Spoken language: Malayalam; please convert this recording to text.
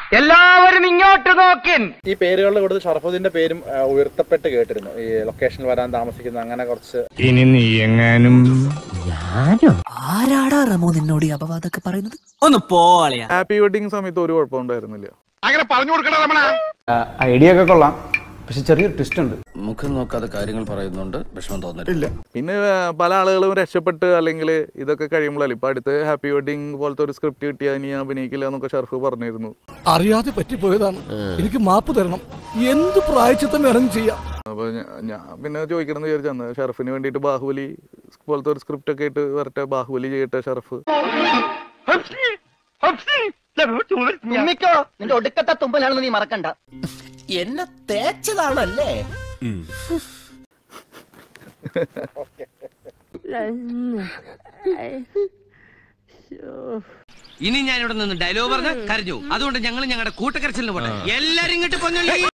എല്ലാവരും ഇങ്ങോട്ട് നോക്കിൻ ഈ പേരുകളുടെ കൂടുതൽ ഷറഫുദ്ദീന്റെ പേരും ആ, ഉയർത്തപ്പെട്ട് കേട്ടിരുന്നു ഈ ലൊക്കേഷനിൽ വരാൻ താമസിക്കുന്ന അങ്ങനെ കുറച്ച് ഇനി നീ എങ്ങാനും ആരാടാ റമോ നിന്നോട് ഈ അപവാദമൊക്കെ പറയുന്നത് ഒന്ന് പോളിയാ ഹാപ്പി വെഡിങ് സമയത്ത് ഒരു കുഴപ്പമുണ്ടായിരുന്നില്ല ഐഡിയ ഒക്കെ കൊള്ളാം പക്ഷെ ചെറിയൊരു ട്വിസ്റ്റ് ഉണ്ട് മുഖം നോക്കാതെ കാര്യങ്ങൾ പറയുന്നുണ്ട് വിഷമം തോന്നരുത് പിന്നെ ആ, പല ആളുകളും രക്ഷപ്പെട്ട് അല്ലെങ്കിൽ ഇതൊക്കെ കഴിയുമ്പോഴല്ലേ ഇപ്പൊ അടുത്ത് ഹാപ്പി വെഡിങ് പോലത്തെ ഒരു സ്ക്രിപ്റ്റ് കിട്ടിയാൽ ഇനി ഞാൻ അഭിനയിക്കില്ല എന്നൊക്കെ ഷർഫ് പറഞ്ഞിരുന്നു അറിയാതെ പറ്റിപ്പോയതാണ് എനിക്ക് മാപ്പ് തരണം എന്ത് പ്രായച്ചിത്തം വേണമെങ്കിലും ചെയ്യാം അപ്പൊ ഞാ- ഞാൻ പിന്നെ ചോദിക്കണം എന്ന് വിചാരിച്ചു അന്ന് ഷർഫിന് വേണ്ടിയിട്ട് ബാഹുബലി പോലത്തെ ഒരു സ്ക്രിപ്റ്റ് ഒക്കെ ആയിട്ട് വരട്ടെ ബാഹുബലി ചെയ്യട്ടെ ഷർഫ് തുമ്മിക്കോ നിന്റെ ഒടുക്കത്തെ തുമ്പലാണെന്ന് നീ മറക്കണ്ട എന്നെ തേച്ചതാണല്ലേ ഇനി ഞാൻ ഇവിടെ നിന്ന് ഡയലോഗ് പറഞ്ഞ കരഞ്ഞു അതുകൊണ്ട് ഞങ്ങൾ ഞങ്ങളുടെ കൂട്ടക്കരച്ചിലിന് പോട്ടെ എല്ലാരും ഇങ്ങോട്ട് പൊന്നല്ലേ